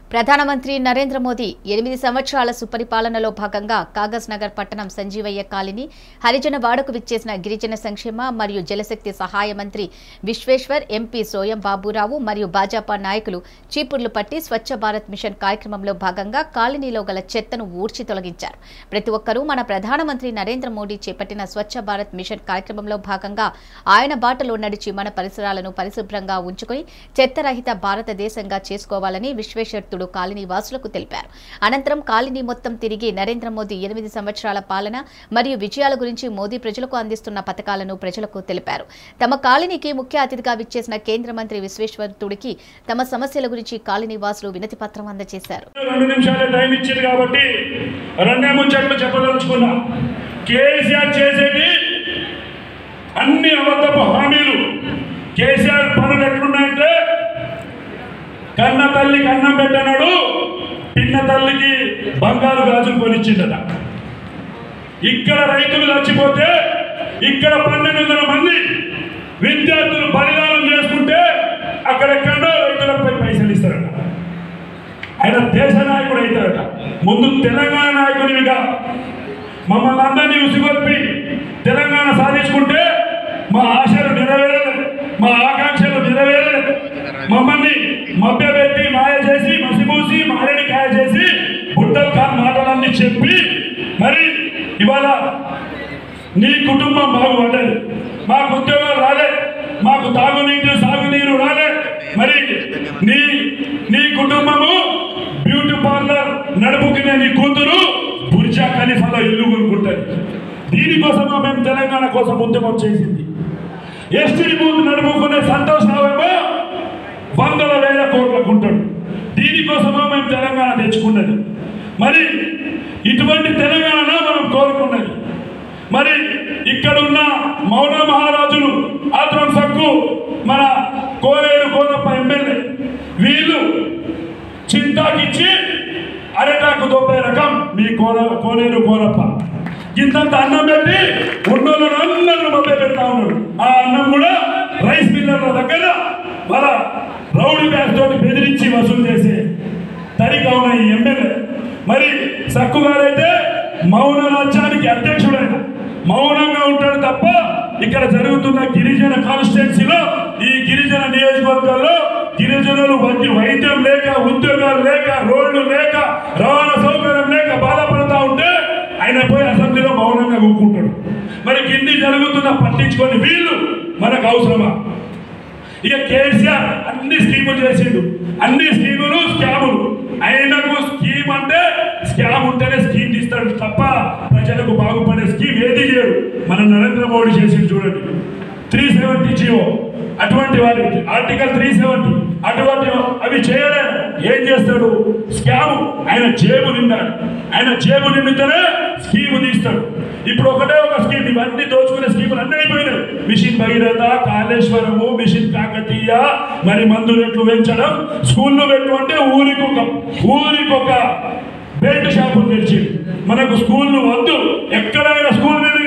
ప్రధానమంత్రి నరేంద్ర మోదీ ఎనిమిది సంవత్సరాల సుపరిపాలనలో భాగంగా కాగజ్ నగర్ పట్టణం సంజీవయ్య కాలనీ హరిజన వాడకు విచ్చేసిన గిరిజన సంక్షేమ మరియు జలశక్తి సహాయ మంత్రి విశ్వేశ్వర్ ఎంపీ సోయం బాబురావు మరియు భాజపా నాయకులు చీపుర్లు పట్టి స్వచ్ఛ భారత్ మిషన్ కార్యక్రమంలో భాగంగా కాలనీలో గల చెత్తను ఊడ్చి తొలగించారు ప్రతి ఒక్కరూ మన ప్రధానమంత్రి నరేంద్ర మోడీ చేపట్టిన స్వచ్ఛ భారత్ మిషన్ కార్యక్రమంలో భాగంగా ఆయన బాటలో నడిచి మన పరిసరాలను పరిశుభ్రంగా ఉంచుకొని చెత్తరహిత భారతదేశంగా చేసుకోవాలని విశ్వేశ్వరుడు కాలనీ వాసులకు తెలిపారు అనంతరం కాలనీ మొత్తం తిరిగి నరేంద్ర మోదీ ఎనిమిది సంవత్సరాల పాలన మరియు విజయాల గురించి మోదీ ప్రజలకు అందిస్తున్న పథకాలను ప్రజలకు తెలిపారు తమ కాలనీకి ముఖ్య అతిథిగా విచ్చేసిన కేంద్ర మంత్రి విశ్వేశ్వరుడికి తమ సమస్యల గురించి కాలనీ వాసులు వినతి పత్రం అందజేశారు రెండు నిమిషాలే టైం ఇచ్చింది కాబట్టి రెండే ముచ్చట్లు చెప్పదలుచుకున్నా కేసీఆర్ చేసేది అన్ని అబద్ధపు హామీలు కేసీఆర్ పనులు ఎట్లున్నాయంటే కన్న తల్లికి అన్నం పెట్టనాడు పిన్న తల్లికి బంగారు గాజులు కొనిచ్చిందట ఇక్కడ రైతులు చచ్చిపోతే ఇక్కడ పన్నెండు వందల మంది విద్యార్థులు బలిదానం చేసుకుంటే అక్కడెక్కడో రైతులపై పైసలు ఇస్తారట ఆయన దేశ నాయకుడు అవుతాడట ముందు తెలంగాణ నాయకుడిగా మమ్మల్ని అందరినీ ఉసిగొల్పి తెలంగాణ సాధించుకుంటే మా ఆశలు నెరవేరలేదు మా ఆకాంక్షలు నెరవేరలేదు మమ్మల్ని మభ్యపెట్టి మాయ చేసి మసిమూసి మారేడి కాయ చేసి బుట్టల్ ఖాన్ మాటలన్నీ చెప్పి మరి ఇవాళ నీ కుటుంబం బాగుపడ్డది మాకు ఉద్యోగాలు రాలే మాకు తాగునీరు సాగునీరు రాలే మరి నీ నీ కుటుంబము బ్యూటీ పార్లర్ నడుపుకునే నీ కూతురు బుర్జా ఖలీఫాలో ఇల్లు కొనుక్కుంటుంది దీనికోసమో మేము తెలంగాణ కోసం ఉద్యమం చేసింది ఎస్టీ బూత్ నడుపుకునే సంతోష్ రావేమో వందల వేల కోట్లకు ఉంటాడు దీనికోసమో మేము తెలంగాణ తెచ్చుకున్నది మరి ఇటువంటి తెలంగాణ మనం కోరుకున్నది మరి ఇక్కడ ఉన్న మౌన మహారాజులు ఆత్రం సక్కు మన కోలేరు కోనప్ప ఎమ్మెల్యే వీళ్ళు చింతాకిచ్చి అరటాకు దొబ్బే రకం మీ కోన కోనేరు కోనప్ప ఇంతంత అన్నం పెట్టి ఉన్నోళ్ళను అందరూ మభ్య పెడతా ఉన్నాడు ఆ అన్నం కూడా రైస్ మిల్లర్ల దగ్గర మన రౌడీ బ్యాగ్ తోటి బెదిరించి వసూలు చేసే తరిగా ఉన్న ఈ ఎమ్మెల్యే మరి సక్కు గారైతే మౌన రాజ్యానికి అధ్యక్షుడైన మౌనంగా ఉంటాడు తప్ప ఇక్కడ జరుగుతున్న గిరిజన కాన్స్టిట్యున్సీలో ఈ గిరిజన నియోజకవర్గాల్లో గిరిజనులు వైద్య వైద్యం లేక ఉద్యోగాలు లేక రోడ్లు లేక రవాణా సౌకర్యం లేక బాధపడతా ఉంటే ఆయన పోయి అసెంబ్లీలో మౌనంగా కూకుంటాడు మరి కింది జరుగుతున్న పట్టించుకొని వీళ్ళు మనకు అవసరమా ఇక కేసీఆర్ అన్ని స్కీములు చేసిండు అన్ని స్కీములు స్కాములు ఆయనకు స్కీమ్ అంటే స్కామ్ ఉంటేనే స్కీమ్ తీస్తాడు తప్ప ప్రజలకు బాగుపడే స్కీమ్ ఏది చేయడు మన నరేంద్ర మోడీ చేసిండు చూడండి త్రీ సెవెంటీ జియో అటువంటి వారి ఆర్టికల్ త్రీ సెవెంటీ అటువంటి అవి చేయలే ఏం చేస్తాడు స్కామ్ ఆయన జేబు నిండాడు ఆయన జేబు నిండితేనే స్కీమ్ తీస్తాడు ఇప్పుడు ఒకటే ఒక స్కీమ్ ఇవన్నీ దోచుకునే స్కీములు అన్నీ అయిపోయినాయి మిషన్ భగీరథ కాళేశ్వరము మిషన్ కాకతీయ మరి మందు రేట్లు పెంచడం స్కూల్లో పెట్టు అంటే ఊరికి ఒక ఊరికి ఒక బెల్ట్ షాపులు తెరిచి మనకు స్కూళ్ళు వద్దు ఎక్కడైనా స్కూల్ మీద